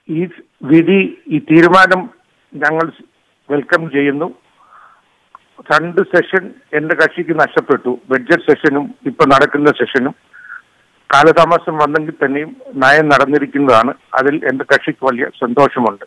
ഈ വിധി ഈ തീരുമാനം ഞങ്ങൾ വെൽക്കം ചെയ്യുന്നു രണ്ട് സെഷൻ എന്റെ കക്ഷിക്ക് നഷ്ടപ്പെട്ടു ബഡ്ജറ്റ് സെഷനും ഇപ്പൊ നടക്കുന്ന സെഷനും കാലതാമസം വന്നെങ്കിൽ തന്നെയും നയം നടന്നിരിക്കുന്നതാണ് അതിൽ എന്റെ കക്ഷിക്ക് വലിയ സന്തോഷമുണ്ട്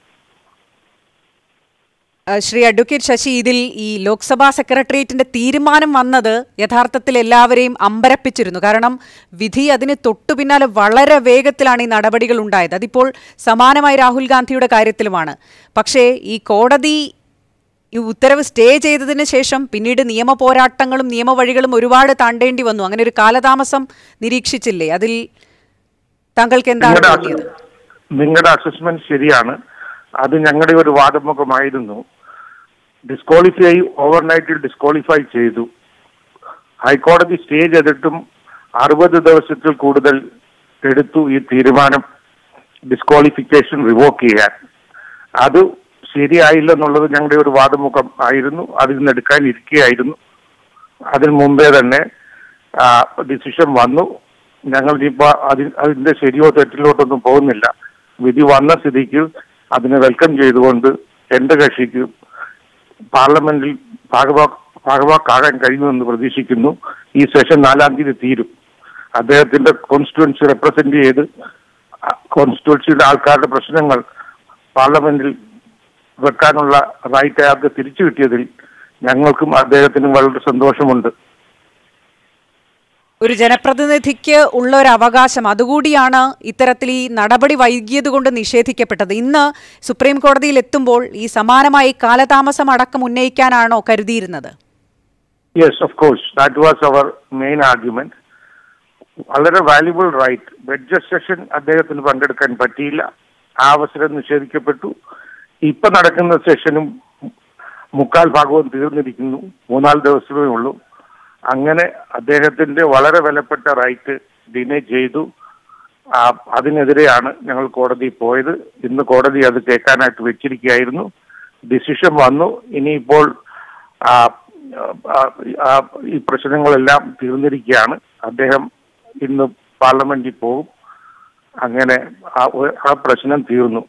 ആ, ശ്രീ അഡ്വക്കേറ്റ് ശശി ഇതിൽ ഈ ലോക്സഭാ സെക്രട്ടേറിയറ്റിന്റെ തീരുമാനം വന്നത് യഥാർത്ഥത്തിൽ എല്ലാവരെയും അമ്പരപ്പിച്ചിരുന്നു കാരണം വിധി അതിന് തൊട്ടു പിന്നാലെ വളരെ വേഗത്തിലാണ് ഈ നടപടികൾ ഉണ്ടായത് അതിപ്പോൾ സമാനമായി രാഹുൽ ഗാന്ധിയുടെ കാര്യത്തിലുമാണ് പക്ഷേ ഈ കോടതി ഈ ഉത്തരവ് സ്റ്റേ ചെയ്തതിന് ശേഷം പിന്നീട് നിയമ പോരാട്ടങ്ങളും നിയമവഴികളും ഒരുപാട് താണ്ടേണ്ടി വന്നു അങ്ങനെ ഒരു കാലതാമസം നിരീക്ഷിച്ചില്ലേ അതിൽ താങ്കൾക്ക് എന്താണ് നിങ്ങളുടെ തോന്നിയത് നിങ്ങളുടെ അസസ്മെന്റ് ശരിയാണ് അത് ഞങ്ങളുടെ ഒരു വാദമുഖമായിരുന്നു ഡിസ്ക്വാളിഫൈ ഓവർനൈറ്റിൽ ഡിസ്ക്വാളിഫൈ ചെയ്തു ഹൈക്കോടതി സ്റ്റേ ചെയ്തിട്ടും അറുപത് ദിവസത്തിൽ കൂടുതൽ എടുത്തു ഈ തീരുമാനം ഡിസ്ക്വാളിഫിക്കേഷൻ റിവോക്ക് ചെയ്യാൻ അത് ശരിയായില്ലെന്നുള്ളത് ഞങ്ങളുടെ ഒരു വാദമുഖം ആയിരുന്നു അതിൽ നിന്ന് എടുക്കാനിരിക്കുകയായിരുന്നു അതിന് മുമ്പേ തന്നെ ഡിസിഷൻ വന്നു ഞങ്ങൾ ഇനിയിപ്പോ അതി അതിന്റെ ശരിയോ തെറ്റിലോട്ടൊന്നും പോകുന്നില്ല വിധി വന്ന സ്ഥിതിക്ക് അതിനെ വെൽക്കം ചെയ്തുകൊണ്ട് എന്റെ കക്ഷിക്ക് പാർലമെന്റിൽ ഭാഗവാ ഭാഗവാക്കാകാൻ കഴിയുമെന്ന് പ്രതീക്ഷിക്കുന്നു ഈ സെഷൻ നാലാം തീയതി തീരും അദ്ദേഹത്തിന്റെ കോൺസ്റ്റിറ്റ്യുവൻസി റെപ്രസെന്റ് ചെയ്ത് കോൺസ്റ്റിറ്റ്യുവൻസിയുടെ ആൾക്കാരുടെ പ്രശ്നങ്ങൾ പാർലമെന്റിൽ വെക്കാനുള്ള റൈറ്റ് അയാൾക്ക് തിരിച്ചു കിട്ടിയതിൽ ഞങ്ങൾക്കും അദ്ദേഹത്തിനും വളരെ സന്തോഷമുണ്ട് ഒരു ജനപ്രതിനിധിക്ക് ഉള്ള ഒരു അവകാശം അതുകൂടിയാണ് ഇത്തരത്തിൽ ഈ നടപടി വൈകിയത് കൊണ്ട് നിഷേധിക്കപ്പെട്ടത് ഇന്ന് സുപ്രീം കോടതിയിൽ എത്തുമ്പോൾ ഈ സമാനമായി കാലതാമസം അടക്കം ഉന്നയിക്കാനാണോ കരുതിയിരുന്നത് yes of course that was our main argument വളരെ വാല്യുബിൾ റൈറ്റ് ബഡ്ജറ്റ് സെഷൻ അദ്ദേഹത്തിന് പങ്കെടുക്കാൻ പറ്റിയില്ല ആ അവസരം നിഷേധിക്കപ്പെട്ടു ഇപ്പൊ നടക്കുന്ന സെഷനും മുക്കാൽ ഭാഗവും തീർന്നിരിക്കുന്നു മൂന്നാല് ദിവസമേ ഉള്ളൂ അങ്ങനെ അദ്ദേഹത്തിന്റെ വളരെ വിലപ്പെട്ട റൈറ്റ് ഡിനേ ചെയ്തു ആ, അതിനെതിരെയാണ് ഞങ്ങൾ കോടതിയിൽ പോയത് ഇന്ന് കോടതി അത് കേൾക്കാനായിട്ട് വെച്ചിരിക്കുകയായിരുന്നു ഡിസിഷൻ വന്നു ഇനിയിപ്പോൾ ആ, ആ, ആ, ഈ പ്രശ്നങ്ങളെല്ലാം തീർന്നിരിക്കുകയാണ് അദ്ദേഹം ഇന്ന് പാർലമെന്റിൽ പോകും അങ്ങനെ ആ ഒ- ആ പ്രശ്നം തീർന്നു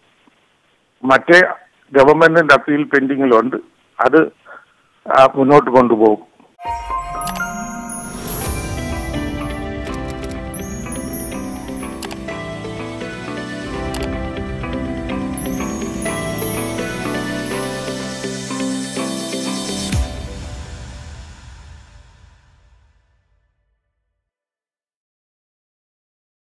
മറ്റേ ഗവൺമെന്റിന്റെ അപ്പീൽ പെൻഡിങ്ങിലുണ്ട് അത് ആ, മുന്നോട്ട് കൊണ്ടുപോകും